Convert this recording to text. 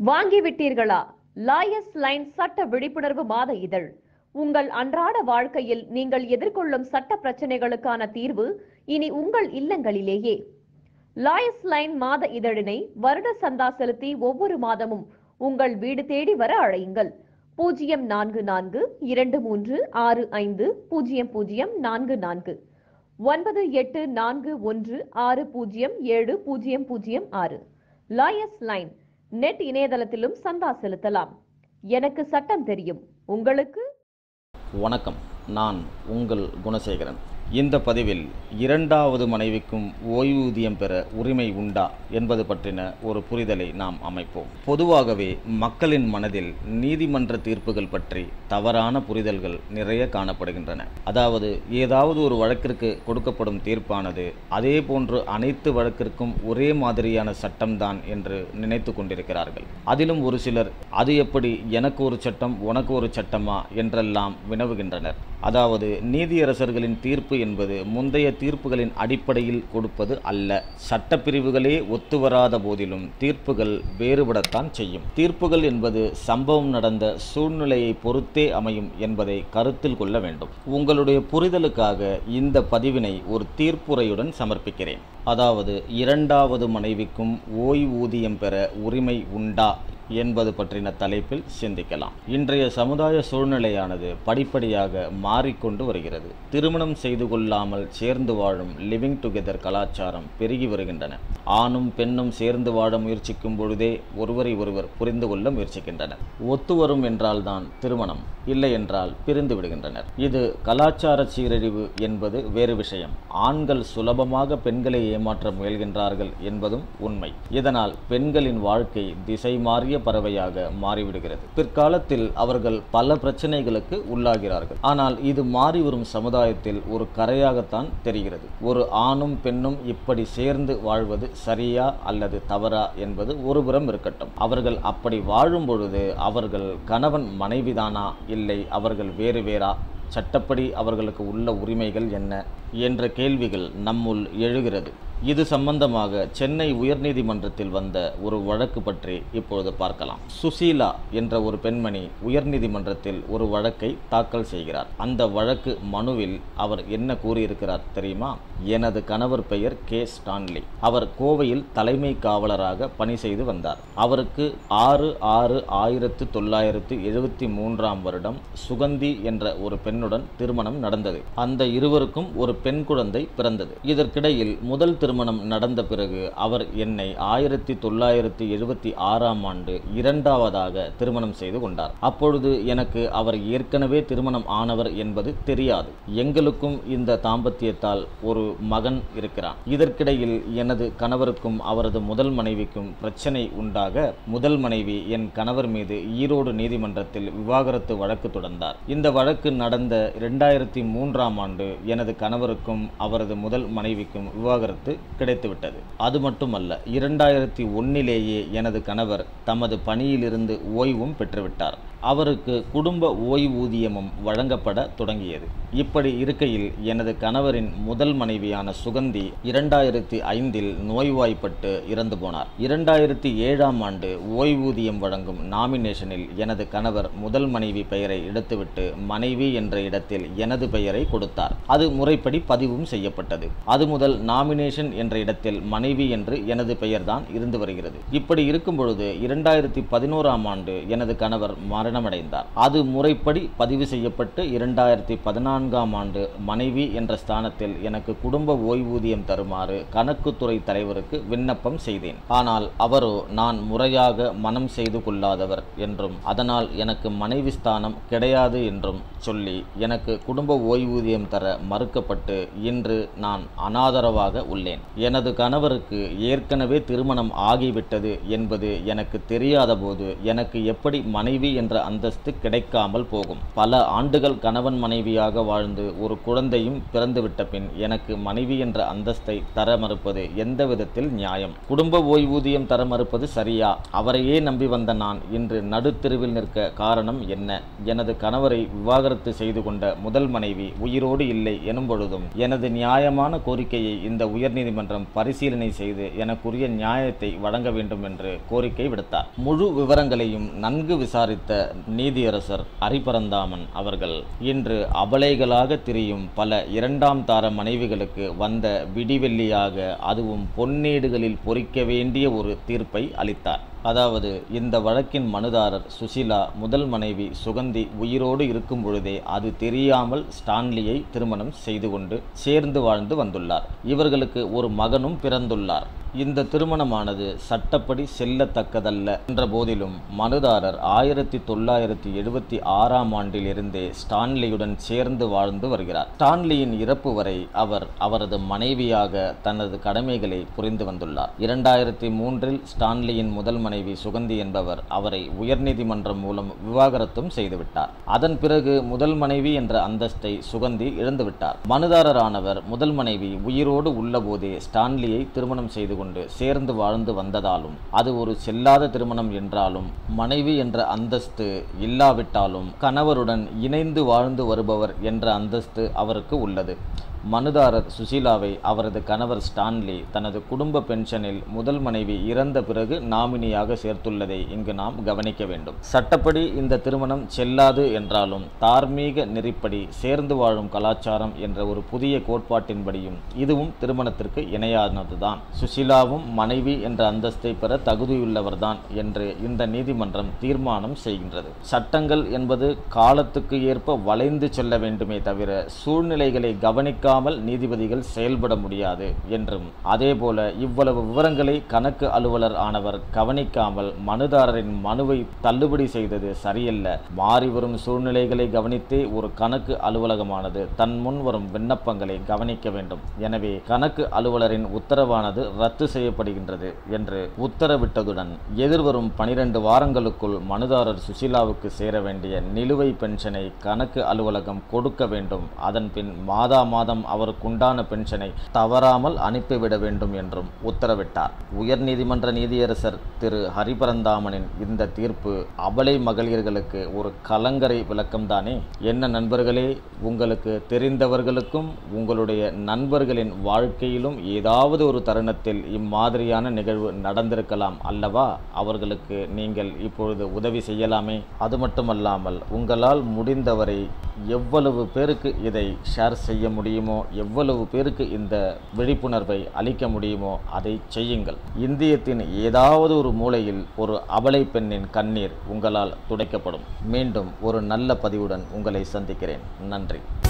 வாங்கிவிட்டீர்களா லாயஸ் line சட்ட விழிப்புணர்வு மாத இதழ் உங்கள் அன்றாட வாழ்க்கையில் நீங்கள் எதிர்கொள்ளும் சட்ட பிரச்சனைகளுக்கான தீர்வு இனி உங்கள் இல்லங்களிலேயே லாயஸ் லைன் மாத இதழினை வருட சந்தா செலுத்தி ஒவ்வொரு மாதமும் உங்கள் வீடு தேடி வர அழையுங்கள் பூஜ்ஜியம் நான்கு நான்கு இரண்டு மூன்று ஆறு ஐந்து பூஜ்ஜியம் பூஜ்ஜியம் நான்கு நான்கு ஒன்பது எட்டு நான்கு ஒன்று ஆறு பூஜ்ஜியம் ஏழு பூஜ்ஜியம் பூஜ்ஜியம் ஆறு லாயஸ் லைன் நெட் இணையதளத்திலும் சந்தா செலுத்தலாம் எனக்கு சட்டம் தெரியும் உங்களுக்கு வணக்கம் நான் உங்கள் குணசேகரன் இந்த பதிவில் இரண்டாவது மனைவிக்கும் ஓய்வூதியம் பெற உரிமை உண்டா என்பது பற்றின ஒரு புரிதலை நாம் அமைப்போம் பொதுவாகவே மக்களின் மனதில் நீதிமன்ற தீர்ப்புகள் பற்றி தவறான புரிதல்கள் நிறைய காணப்படுகின்றன அதாவது ஏதாவது ஒரு வழக்கிற்கு கொடுக்கப்படும் தீர்ப்பானது அதே போன்று அனைத்து வழக்கிற்கும் ஒரே மாதிரியான சட்டம்தான் என்று நினைத்து கொண்டிருக்கிறார்கள் அதிலும் ஒரு சிலர் அது எப்படி எனக்கு ஒரு சட்டம் உனக்கு ஒரு சட்டமா என்றெல்லாம் வினவுகின்றனர் அதாவது நீதியரசர்களின் தீர்ப்பு என்பது முந்தைய தீர்ப்புகளின் அடிப்படையில் கொடுப்பது அல்ல சட்டப்பிரிவுகளே ஒத்துவராத போதிலும் தீர்ப்புகள் வேறுபடத்தான் செய்யும் தீர்ப்புகள் என்பது சம்பவம் நடந்த சூழ்நிலையை பொறுத்தே அமையும் என்பதை கருத்தில் கொள்ள வேண்டும் உங்களுடைய புரிதலுக்காக இந்த பதிவினை ஒரு தீர்ப்புரையுடன் சமர்ப்பிக்கிறேன் அதாவது இரண்டாவது மனைவிக்கும் ஓய்வூதியம் பெற உரிமை உண்டா என்பது பற்றின தலைப்பில் சிந்திக்கலாம் இன்றைய சமுதாய சூழ்நிலையானது படிப்படியாக மாறிக்கொண்டு வருகிறது திருமணம் செய்து கொள்ளாமல் சேர்ந்து வாழும் லிவிங் டுகெதர் கலாச்சாரம் பெருகி வருகின்றன ஆணும் பெண்ணும் சேர்ந்து வாழ முயற்சிக்கும் பொழுதே ஒருவரை ஒருவர் புரிந்து கொள்ள முயற்சிக்கின்றனர் ஒத்து வரும் என்றால்தான் திருமணம் இல்லை என்றால் பிரிந்து விடுகின்றனர் இது கலாச்சார சீரழிவு என்பது வேறு விஷயம் ஆண்கள் சுலபமாக பெண்களை ஏமாற்ற முயல்கின்றார்கள் என்பதும் உண்மை இதனால் பெண்களின் வாழ்க்கை திசை மாறிய பறவையாக மாறிவிடுகிறது பிற்காலத்தில் அவர்கள் பல பிரச்சனைகளுக்கு உள்ளாகிறார்கள் ஆனால் இது மாறி வரும் சமுதாயத்தில் ஒரு கரையாகத்தான் தெரிகிறது ஒரு ஆணும் பெண்ணும் இப்படி சேர்ந்து வாழ்வது சரியா அல்லது தவறா என்பது ஒருபுறம் இருக்கட்டும் அவர்கள் அப்படி வாழும் பொழுது அவர்கள் கணவன் மனைவிதானா இல்லை அவர்கள் வேறு வேறா சட்டப்படி அவர்களுக்கு உள்ள உரிமைகள் என்ன என்ற கேள்விகள் நம்முள் எழுகிறது இது சம்பந்தமாக சென்னை உயர்நீதிமன்றத்தில் வந்த ஒரு வழக்கு பற்றி இப்பொழுது பார்க்கலாம் சுசீலா என்ற ஒரு பெண்மணி உயர்நீதிமன்றத்தில் ஒரு வழக்கை தாக்கல் செய்கிறார் அந்த வழக்கு மனுவில் அவர் என்ன கூறியிருக்கிறார் தெரியுமா எனது கணவர் பெயர் கே ஸ்டான்லி அவர் கோவையில் தலைமை காவலராக பணி செய்து வந்தார் அவருக்கு ஆறு ஆறு ஆயிரத்து தொள்ளாயிரத்து எழுபத்தி மூன்றாம் வருடம் சுகந்தி என்ற ஒரு பெண்ணுடன் திருமணம் நடந்தது அந்த இருவருக்கும் ஒரு பெண் குழந்தை பிறந்தது இதற்கிடையில் முதல் திருமணம் நடந்த பிறகு அவர் என்னை ஆயிரத்தி தொள்ளாயிரத்தி எழுபத்தி ஆறாம் ஆண்டு இரண்டாவதாக திருமணம் செய்து கொண்டார் அப்பொழுது எனக்கு அவர் ஏற்கனவே திருமணம் ஆனவர் என்பது தெரியாது எங்களுக்கும் இந்த தாம்பத்தியத்தால் ஒரு மகன் இருக்கிறான் இதற்கிடையில் எனது கணவருக்கும் அவரது முதல் மனைவிக்கும் பிரச்சனை உண்டாக முதல் மனைவி என் கணவர் மீது ஈரோடு நீதிமன்றத்தில் விவாகரத்து வழக்கு தொடர்ந்தார் இந்த வழக்கு நடந்த இரண்டாயிரத்தி மூன்றாம் ஆண்டு எனது கணவருக்கும் அவரது முதல் மனைவிக்கும் விவாகரத்து கிடைத்துவிட்டது அது மட்டுமல்ல இரண்டாயிரத்தி ஒன்னிலேயே எனது கணவர் தமது பணியிலிருந்து ஓய்வும் பெற்றுவிட்டார் அவருக்கு குடும்ப ஓய்வூதியமும் வழங்கப்பட தொடங்கியது இப்படி இருக்கையில் எனது கணவரின் முதல் மனைவியான சுகந்தி இரண்டாயிரத்தி ஐந்தில் நோய்வாய்ப்பட்டு இறந்து போனார் இரண்டாயிரத்தி ஏழாம் ஆண்டு ஓய்வூதியம் வழங்கும் நாமினேஷனில் எனது கணவர் முதல் மனைவி பெயரை எடுத்துவிட்டு மனைவி என்ற இடத்தில் எனது பெயரை கொடுத்தார் அது முறைப்படி பதிவும் செய்யப்பட்டது அது முதல் நாமினேஷன் என்ற இடத்தில் மனைவி என்று எனது பெயர்தான் இருந்து வருகிறது இப்படி இருக்கும் பொழுது இரண்டாயிரத்தி பதினோராம் ஆண்டு எனது கணவர் மரணமடைந்தார் அது முறைப்படி பதிவு செய்யப்பட்டு இரண்டாயிரத்தி பதினான்காம் ஆண்டு மனைவி என்ற ஸ்தானத்தில் எனக்கு குடும்ப ஓய்வூதியம் தருமாறு கணக்குத்துறை தலைவருக்கு விண்ணப்பம் செய்தேன் ஆனால் அவரோ நான் முறையாக மனம் செய்து கொள்ளாதவர் என்றும் அதனால் எனக்கு மனைவி ஸ்தானம் கிடையாது என்றும் சொல்லி எனக்கு குடும்ப ஓய்வூதியம் தர மறுக்கப்பட்டு இன்று நான் அனாதரவாக உள்ளேன் எனது கணவருக்கு ஏற்கனவே திருமணம் ஆகிவிட்டது என்பது எனக்கு தெரியாத போது எனக்கு எப்படி மனைவி என்ற என்ற அந்தஸ்து கிடைக்காமல் போகும் பல ஆண்டுகள் கணவன் மனைவியாக வாழ்ந்து ஒரு குழந்தையும் பிறந்துவிட்ட பின் எனக்கு மனைவி என்ற அந்தஸ்தை தர மறுப்பது எந்த விதத்தில் நியாயம் குடும்ப ஓய்வூதியம் தர மறுப்பது சரியா அவரையே நம்பி வந்த நான் இன்று நடுத்தெருவில் நிற்க காரணம் என்ன எனது கணவரை விவாகரத்து செய்து கொண்ட முதல் மனைவி உயிரோடு இல்லை எனும் பொழுதும் எனது நியாயமான கோரிக்கையை இந்த உயர்நீதிமன்றம் பரிசீலனை செய்து எனக்குரிய நியாயத்தை வழங்க வேண்டும் என்று கோரிக்கை விடுத்தார் முழு விவரங்களையும் நன்கு விசாரித்த நீதியரசர் ஹரிபரந்தாமன் அவர்கள் இன்று அபலைகளாக திரியும் பல இரண்டாம் தார மனைவிகளுக்கு வந்த விடிவெள்ளியாக அதுவும் பொன்னேடுகளில் பொறிக்க வேண்டிய ஒரு தீர்ப்பை அளித்தார் அதாவது இந்த வழக்கின் மனுதாரர் சுசிலா முதல் மனைவி சுகந்தி உயிரோடு இருக்கும் பொழுதே அது தெரியாமல் ஸ்டான்லியை திருமணம் செய்து கொண்டு சேர்ந்து வாழ்ந்து வந்துள்ளார் இவர்களுக்கு ஒரு மகனும் பிறந்துள்ளார் இந்த திருமணமானது சட்டப்படி செல்லத்தக்கதல்ல என்ற போதிலும் மனுதாரர் ஆயிரத்தி தொள்ளாயிரத்தி எழுபத்தி ஆறாம் ஆண்டில் இருந்தே ஸ்டான்லியுடன் சேர்ந்து வாழ்ந்து வருகிறார் ஸ்டான்லியின் இறப்பு வரை அவர் அவரது மனைவியாக தனது கடமைகளை புரிந்து வந்துள்ளார் இரண்டாயிரத்தி மூன்றில் ஸ்டான்லியின் முதல் மனைவி சுகந்தி என்பவர் அவரை உயர்நீதிமன்றம் மூலம் விவாகரத்தும் செய்துவிட்டார் அதன் பிறகு முதல் மனைவி என்ற அந்தஸ்தை சுகந்தி இழந்துவிட்டார் மனுதாரரானவர் முதல் மனைவி உயிரோடு உள்ளபோதே ஸ்டான்லியை திருமணம் செய்து கொண்டு சேர்ந்து வாழ்ந்து வந்ததாலும் அது ஒரு செல்லாத திருமணம் என்றாலும் மனைவி என்ற அந்தஸ்து இல்லாவிட்டாலும் கணவருடன் இணைந்து வாழ்ந்து வருபவர் என்ற அந்தஸ்து அவருக்கு உள்ளது மனுதாரர் சுசீலாவை அவரது கணவர் ஸ்டான்லி தனது குடும்ப பென்ஷனில் முதல் மனைவி இறந்த பிறகு நாமினியாக சேர்த்துள்ளதை இங்கு நாம் கவனிக்க வேண்டும் சட்டப்படி இந்த திருமணம் செல்லாது என்றாலும் தார்மீக நெறிப்படி சேர்ந்து வாழும் கலாச்சாரம் என்ற ஒரு புதிய கோட்பாட்டின்படியும் இதுவும் திருமணத்திற்கு இணையானதுதான் சுசீலாவும் மனைவி என்ற அந்தஸ்தை பெற தகுதியுள்ளவர்தான் என்று இந்த நீதிமன்றம் தீர்மானம் செய்கின்றது சட்டங்கள் என்பது காலத்துக்கு ஏற்ப வளைந்து செல்ல வேண்டுமே தவிர சூழ்நிலைகளை கவனிக்க கவனிக்காமல் நீதிபதிகள் செயல்பட முடியாது என்றும் அதேபோல இவ்வளவு விவரங்களை கணக்கு அலுவலர் ஆனவர் கவனிக்காமல் மனுதாரரின் மனுவை தள்ளுபடி செய்தது சரியல்ல மாறி வரும் சூழ்நிலைகளை கவனித்தே ஒரு கணக்கு அலுவலகமானது தன் முன் வரும் விண்ணப்பங்களை கவனிக்க வேண்டும் எனவே கணக்கு அலுவலரின் உத்தரவானது ரத்து செய்யப்படுகின்றது என்று உத்தரவிட்டதுடன் எதிர்வரும் பனிரெண்டு வாரங்களுக்குள் மனுதாரர் சுசிலாவுக்கு சேர வேண்டிய நிலுவை பென்ஷனை கணக்கு அலுவலகம் கொடுக்க வேண்டும் அதன் பின் மாதா மாதம் அவருக்குண்டான பென்ஷனை தவறாமல் அனுப்பிவிட வேண்டும் என்றும் உத்தரவிட்டார் உயர்நீதிமன்ற நீதியரசர் திரு ஹரிபரந்தாமனின் இந்த தீர்ப்பு அபலை மகளிர்களுக்கு ஒரு கலங்கரை விளக்கம்தானே என்ன நண்பர்களே உங்களுக்கு தெரிந்தவர்களுக்கும் உங்களுடைய நண்பர்களின் வாழ்க்கையிலும் ஏதாவது ஒரு தருணத்தில் இம்மாதிரியான நிகழ்வு நடந்திருக்கலாம் அல்லவா அவர்களுக்கு நீங்கள் இப்பொழுது உதவி செய்யலாமே அது மட்டுமல்லாமல் உங்களால் முடிந்தவரை எவ்வளவு பேருக்கு இதை ஷேர் செய்ய முடியுமோ எவ்வளவு பேருக்கு இந்த விழிப்புணர்வை அளிக்க முடியுமோ அதை செய்யுங்கள் இந்தியத்தின் ஏதாவது ஒரு மூலையில் ஒரு அபலை பெண்ணின் கண்ணீர் உங்களால் துடைக்கப்படும் மீண்டும் ஒரு நல்ல பதிவுடன் உங்களை சந்திக்கிறேன் நன்றி